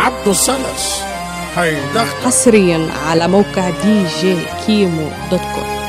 عبده سلس هيدخل حصريا على موقع دي جي كيمو دوت كوم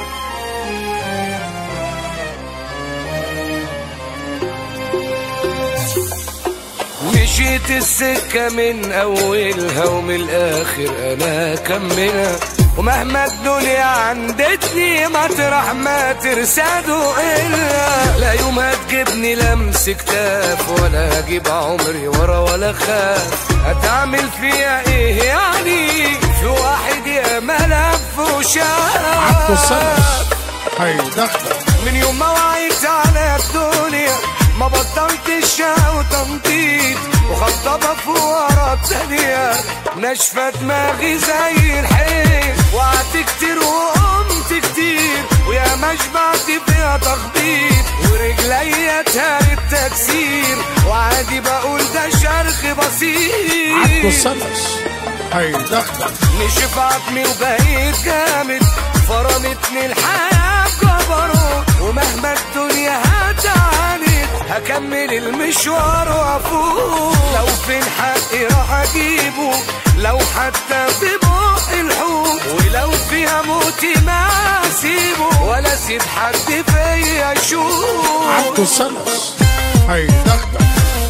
مشيت السكة من أولها ومن الآخر أنا كملها ومهما الدنيا عندتني مطرح ما ترسدوا إلا لا يوم هتجيبني لمس كتاف ولا هجيب عمري ورا ولا خاف هتعمل فيها إيه يعني في واحد يا ملف عبده وشاف سلس هيدخل من يوم ما وعيت على الدنيا ما بطلتش وتنطيط وخطبة في ورا التانية ناشفة دماغي زي الحيط وقعدت كتير وقمت كتير ويا ما شبعت فيها تخبيط ورجليا اتهرت تكسير وعادي بقول ده شرخ عبده بسيط سلس هيدخل نشف عظمي وبقيت جامد فرمتني الحياة بجبروت ومهما الدنيا هتعاند هكمل المشوار وافوق لو فين حقي راح اجيبه لو حتى في بق الحوت ولو فيها موتي ما اسيبه ولا اسيب حد فيا يشوف عبده سلس هيدخل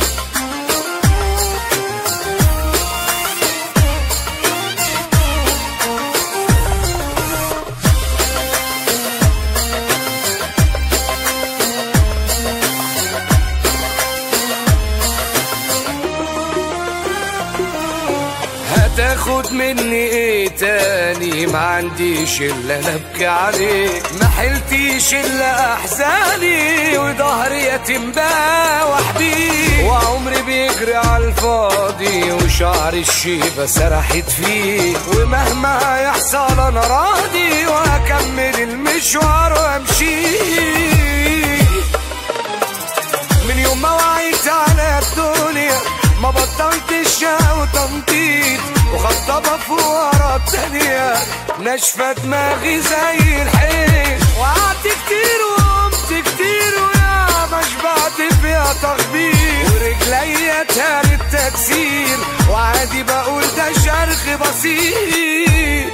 هتاخد مني ايه تاني ما عنديش الا انا ابكي عليه ما حلتيش الا احزاني وظهري يتيم بقى وحدي وعمري بيجري على الفاضي وشعر الشيبه سرحت فيه ومهما هيحصل انا راضي وهكمل المشوار وامشي من يوم ما وعيت على الدنيا ما بطلتش وتنطيط وخطبة في ورا التانية ناشفة دماغي زي الحيط وقعدت كتير وقمت كتير ويا ما شبعت فيها تخبيط ورجليا اتهرت تكسير وعادي بقول ده شرخ بسيط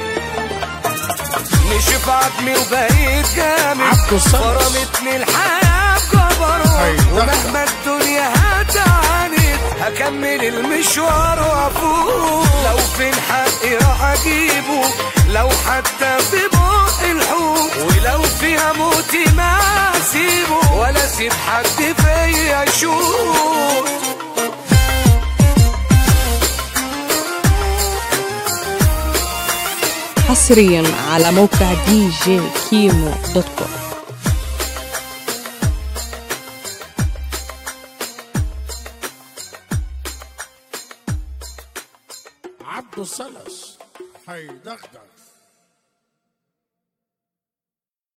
نشف عظمي وبقيت جامد عبده سلس. فرمتني الحياة بجبروت هيدخل. ومهما الدنيا هتعاند هكمل المشوار وافوق لو فين حقي راح اجيبه لو حتى في بق الحوت ولو فيها موتي ما اسيبه ولا اسيب حد فيا يشوف حصريا على موقع دي جي كيمو دوت كوم عبده سلس هيدخل